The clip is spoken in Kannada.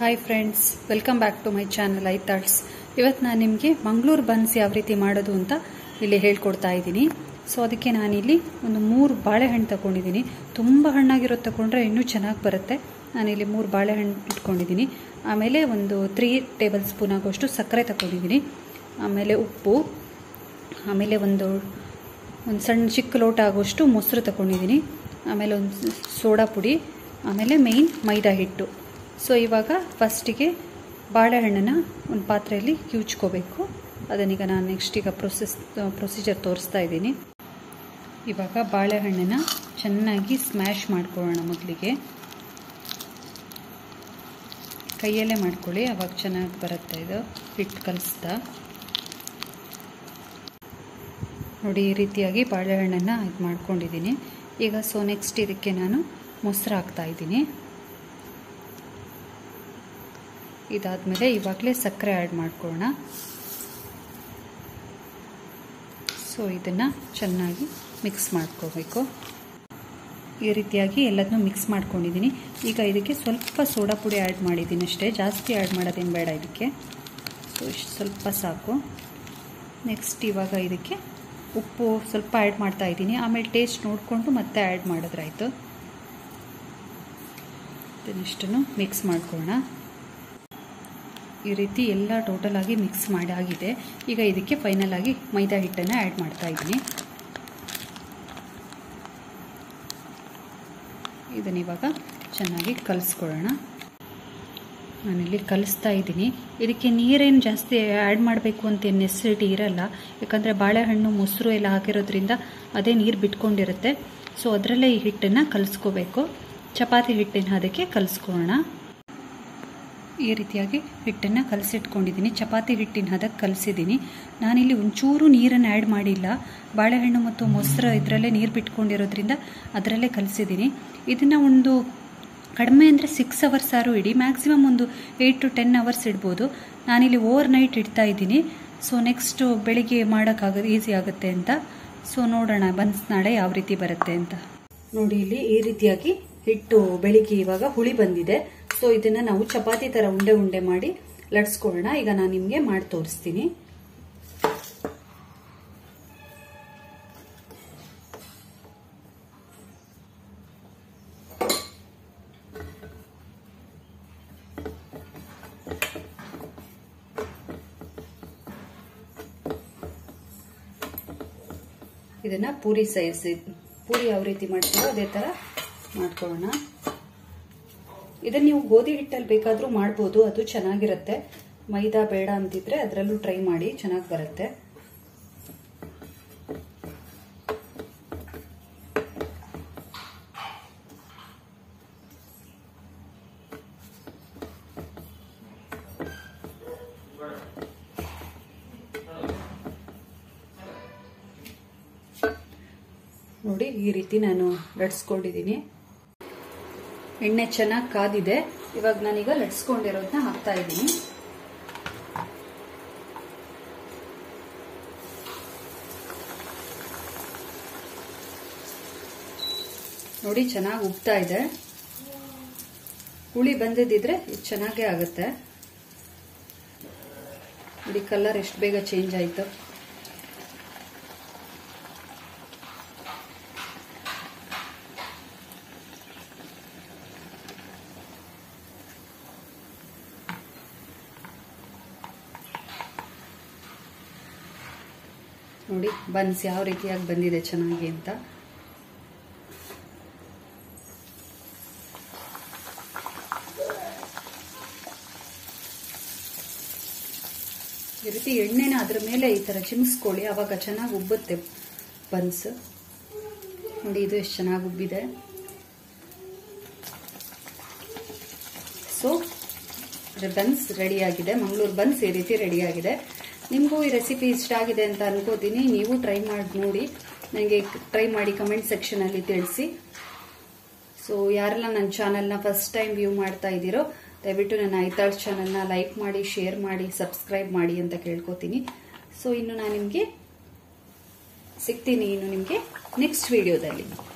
hi friends welcome back to my channel I thoughts ಇವತ್ತು ನಾನು ನಿಮಗೆ ಮಂಗಳೂರು ಬನ್ಸ್ ಯಾವ ರೀತಿ ಮಾಡೋದು ಅಂತ ಇಲ್ಲಿ ಹೇಳ್ಕೊಡ್ತಾ ಇದ್ದೀನಿ ಸೊ ಅದಕ್ಕೆ ನಾನಿಲ್ಲಿ ಒಂದು ಮೂರು ಬಾಳೆಹಣ್ಣು ತಗೊಂಡಿದ್ದೀನಿ ತುಂಬ ಹಣ್ಣಾಗಿರೋದು ತಗೊಂಡ್ರೆ ಇನ್ನೂ ಚೆನ್ನಾಗಿ ಬರುತ್ತೆ ನಾನಿಲ್ಲಿ ಮೂರು ಬಾಳೆಹಣ್ಣು ಇಟ್ಕೊಂಡಿದ್ದೀನಿ ಆಮೇಲೆ ಒಂದು ತ್ರೀ ಟೇಬಲ್ ಸ್ಪೂನ್ ಆಗೋಷ್ಟು ಸಕ್ಕರೆ ತಗೊಂಡಿದ್ದೀನಿ ಆಮೇಲೆ ಉಪ್ಪು ಆಮೇಲೆ ಒಂದು ಒಂದು ಸಣ್ಣ ಚಿಕ್ಕ ಲೋಟ ಆಗೋಷ್ಟು ಮೊಸರು ತಗೊಂಡಿದ್ದೀನಿ ಆಮೇಲೆ ಒಂದು ಸೋಡಾ ಪುಡಿ ಆಮೇಲೆ ಮೇಯ್ನ್ ಮೈದಾ ಹಿಟ್ಟು ಸೊ ಇವಾಗ ಫಸ್ಟಿಗೆ ಬಾಳೆಹಣ್ಣನ್ನು ಒಂದು ಪಾತ್ರೆಯಲ್ಲಿ ಕಿವುಚ್ಕೋಬೇಕು ಅದನ್ನೀಗ ನಾನು ನೆಕ್ಸ್ಟ್ ಈಗ ಪ್ರೊಸೆಸ್ ಪ್ರೊಸೀಜರ್ ತೋರಿಸ್ತಾ ಇದ್ದೀನಿ ಇವಾಗ ಬಾಳೆಹಣ್ಣನ್ನು ಚೆನ್ನಾಗಿ ಸ್ಮ್ಯಾಶ್ ಮಾಡ್ಕೊಳ್ಳೋಣ ಮೊದಲಿಗೆ ಕೈಯಲ್ಲೇ ಮಾಡ್ಕೊಳ್ಳಿ ಅವಾಗ ಚೆನ್ನಾಗಿ ಬರುತ್ತೆ ಇದು ಹಿಟ್ಟು ಕಲಿಸ್ತಾ ನೋಡಿ ಈ ರೀತಿಯಾಗಿ ಬಾಳೆಹಣ್ಣನ್ನು ಇದು ಮಾಡ್ಕೊಂಡಿದ್ದೀನಿ ಈಗ ಸೊ ನೆಕ್ಸ್ಟ್ ಇದಕ್ಕೆ ನಾನು ಮೊಸರು ಹಾಕ್ತಾ ಇದ್ದೀನಿ ಇದಾದಮೇಲೆ ಇವಾಗಲೇ ಸಕ್ಕರೆ ಆ್ಯಡ್ ಮಾಡ್ಕೊಳ್ಳೋಣ ಸೊ ಇದನ್ನು ಚೆನ್ನಾಗಿ ಮಿಕ್ಸ್ ಮಾಡ್ಕೋಬೇಕು ಈ ರೀತಿಯಾಗಿ ಎಲ್ಲದನ್ನೂ ಮಿಕ್ಸ್ ಮಾಡ್ಕೊಂಡಿದ್ದೀನಿ ಈಗ ಇದಕ್ಕೆ ಸ್ವಲ್ಪ ಸೋಡಾ ಪುಡಿ ಆ್ಯಡ್ ಮಾಡಿದ್ದೀನಿ ಅಷ್ಟೇ ಜಾಸ್ತಿ ಆ್ಯಡ್ ಮಾಡೋದೇನು ಬೇಡ ಇದಕ್ಕೆ ಸೊ ಇಷ್ಟು ಸ್ವಲ್ಪ ಸಾಕು ನೆಕ್ಸ್ಟ್ ಇವಾಗ ಇದಕ್ಕೆ ಉಪ್ಪು ಸ್ವಲ್ಪ ಆ್ಯಡ್ ಮಾಡ್ತಾ ಇದ್ದೀನಿ ಆಮೇಲೆ ಟೇಸ್ಟ್ ನೋಡಿಕೊಂಡು ಮತ್ತೆ ಆ್ಯಡ್ ಮಾಡಿದ್ರಾಯ್ತು ಇದನ್ನಿಷ್ಟನ್ನು ಮಿಕ್ಸ್ ಮಾಡ್ಕೊಳ್ಳೋಣ ಈ ರೀತಿ ಎಲ್ಲ ಟೋಟಲ್ ಆಗಿ ಮಿಕ್ಸ್ ಮಾಡಾಗಿದೆ ಈಗ ಇದಕ್ಕೆ ಫೈನಲ್ ಆಗಿ ಮೈದಾ ಹಿಟ್ಟನ್ನು ಆ್ಯಡ್ ಮಾಡ್ತಾ ಇದ್ದೀನಿ ಇದನ್ನಿವಾಗ ಚೆನ್ನಾಗಿ ಕಲಿಸ್ಕೊಳ್ಳೋಣ ನಾನಿಲ್ಲಿ ಕಲಿಸ್ತಾ ಇದ್ದೀನಿ ಇದಕ್ಕೆ ನೀರೇನು ಜಾಸ್ತಿ ಆ್ಯಡ್ ಮಾಡಬೇಕು ಅಂತ ಏನು ನೆಸಸಿಟಿ ಇರಲ್ಲ ಯಾಕಂದರೆ ಬಾಳೆಹಣ್ಣು ಮೊಸರು ಎಲ್ಲ ಹಾಕಿರೋದ್ರಿಂದ ಅದೇ ನೀರು ಬಿಟ್ಕೊಂಡಿರುತ್ತೆ ಸೊ ಅದರಲ್ಲೇ ಈ ಹಿಟ್ಟನ್ನು ಕಲಿಸ್ಕೋಬೇಕು ಚಪಾತಿ ಹಿಟ್ಟಿನ ಅದಕ್ಕೆ ಕಲಿಸ್ಕೊಳ್ಳೋಣ ಈ ರೀತಿಯಾಗಿ ಹಿಟ್ಟನ್ನು ಕಲಸಿಟ್ಕೊಂಡಿದ್ದೀನಿ ಚಪಾತಿ ಹಿಟ್ಟಿನ ಹದಕ್ಕೆ ಕಲಸಿದ್ದೀನಿ ನಾನಿಲ್ಲಿ ಒಂಚೂರು ನೀರನ್ನು ಆ್ಯಡ್ ಮಾಡಿಲ್ಲ ಬಾಳೆಹಣ್ಣು ಮತ್ತು ಮೊಸರು ಇದರಲ್ಲೇ ನೀರು ಬಿಟ್ಕೊಂಡಿರೋದ್ರಿಂದ ಅದರಲ್ಲೇ ಕಲಸಿದ್ದೀನಿ ಇದನ್ನು ಒಂದು ಕಡಿಮೆ ಅಂದರೆ ಸಿಕ್ಸ್ ಅವರ್ಸ್ ಆರು ಇಡಿ ಮ್ಯಾಕ್ಸಿಮಮ್ ಒಂದು ಏಯ್ಟ್ ಟು ಟೆನ್ ಅವರ್ಸ್ ಇಡ್ಬೋದು ನಾನಿಲ್ಲಿ ಓವರ್ ನೈಟ್ ಇಡ್ತಾ ಇದ್ದೀನಿ ಸೊ ನೆಕ್ಸ್ಟು ಬೆಳಿಗ್ಗೆ ಮಾಡೋಕ್ಕಾಗೋದು ಈಸಿ ಆಗುತ್ತೆ ಅಂತ ಸೊ ನೋಡೋಣ ಬನ್ಸ್ ನಾಳೆ ಯಾವ ರೀತಿ ಬರುತ್ತೆ ಅಂತ ನೋಡಿ ಇಲ್ಲಿ ಈ ರೀತಿಯಾಗಿ ಹಿಟ್ಟು ಬೆಳಿಗ್ಗೆ ಇವಾಗ ಹುಳಿ ಬಂದಿದೆ ಸೊ ಇದನ್ನ ನಾವು ಚಪಾತಿ ತರ ಉಂಡೆ ಉಂಡೆ ಮಾಡಿ ಲಟ್ಸ್ಕೊಳ್ಳೋಣ ಈಗ ನಾನು ನಿಮಗೆ ಮಾಡಿ ತೋರಿಸ್ತೀನಿ ಇದನ್ನ ಪೂರಿ ಸೈಜ್ ಪೂರಿ ಯಾವ ರೀತಿ ಮಾಡ್ತೀವೋ ಅದೇ ತರ ಮಾಡ್ಕೊಳ್ಳೋಣ ಇದನ್ನ ನೀವು ಗೋಧಿ ಹಿಟ್ಟಲ್ಲಿ ಬೇಕಾದರೂ ಮಾಡ್ಬೋದು ಅದು ಚೆನ್ನಾಗಿರುತ್ತೆ ಮೈದಾ ಬೇಡ ಅಂತಿದ್ರೆ ಅದರಲ್ಲೂ ಟ್ರೈ ಮಾಡಿ ಚೆನ್ನಾಗಿ ಬರುತ್ತೆ ನೋಡಿ ಈ ರೀತಿ ನಾನು ಲಟ್ಸ್ಕೊಂಡಿದ್ದೀನಿ ಎಣ್ಣೆ ಚೆನ್ನಾಗಿ ಕಾದಿದೆ ಇವಾಗ ನಾನೀಗ ಲಟ್ಸ್ಕೊಂಡಿರೋದನ್ನ ಹಾಕ್ತಾ ಇದ್ದೀನಿ ನೋಡಿ ಚೆನ್ನಾಗಿ ಉಬ್ತಾ ಇದೆ ಹುಳಿ ಬಂದಿದ್ದಿದ್ರೆ ಇದು ಚೆನ್ನಾಗೇ ಆಗುತ್ತೆ ನೋಡಿ ಕಲರ್ ಎಷ್ಟು ಬೇಗ ಚೇಂಜ್ ಆಯ್ತು ನೋಡಿ ಬನ್ಸ್ ಯಾವ ರೀತಿಯಾಗಿ ಬಂದಿದೆ ಚೆನ್ನಾಗಿ ಅಂತ ಈ ರೀತಿ ಎಣ್ಣೆನ ಅದ್ರ ಮೇಲೆ ಈ ತರ ಚಿಮ್ಸ್ಕೊಳ್ಳಿ ಅವಾಗ ಚೆನ್ನಾಗಿ ಉಬ್ಬುತ್ತೆ ಬನ್ಸ್ ನೋಡಿ ಇದು ಎಷ್ಟು ಚೆನ್ನಾಗಿ ಉಬ್ಬಿದೆ ಸೊ ಬನ್ಸ್ ರೆಡಿಯಾಗಿದೆ ಮಂಗಳೂರು ಬನ್ಸ್ ಈ ರೀತಿ ರೆಡಿಯಾಗಿದೆ ನಿಮಗೂ ಈ ರೆಸಿಪಿ ಇಷ್ಟ ಆಗಿದೆ ಅಂತ ಅನ್ಕೋತೀನಿ ನೀವು ಟ್ರೈ ಮಾಡಿ ನೋಡಿ ನನಗೆ ಟ್ರೈ ಮಾಡಿ ಕಮೆಂಟ್ ಸೆಕ್ಷನಲ್ಲಿ ತಿಳಿಸಿ ಸೊ ಯಾರೆಲ್ಲ ನನ್ನ ಚಾನಲ್ನ ಫಸ್ಟ್ ಟೈಮ್ ವ್ಯೂ ಮಾಡ್ತಾ ಇದ್ದೀರೋ ದಯವಿಟ್ಟು ನನ್ನ ಐತಾಳ್ ಚಾನಲ್ನ ಲೈಕ್ ಮಾಡಿ ಶೇರ್ ಮಾಡಿ ಸಬ್ಸ್ಕ್ರೈಬ್ ಮಾಡಿ ಅಂತ ಕೇಳ್ಕೊತೀನಿ ಸೊ ಇನ್ನು ನಾನು ನಿಮಗೆ ಸಿಗ್ತೀನಿ ಇನ್ನು ನಿಮಗೆ ನೆಕ್ಸ್ಟ್ ವಿಡಿಯೋದಲ್ಲಿ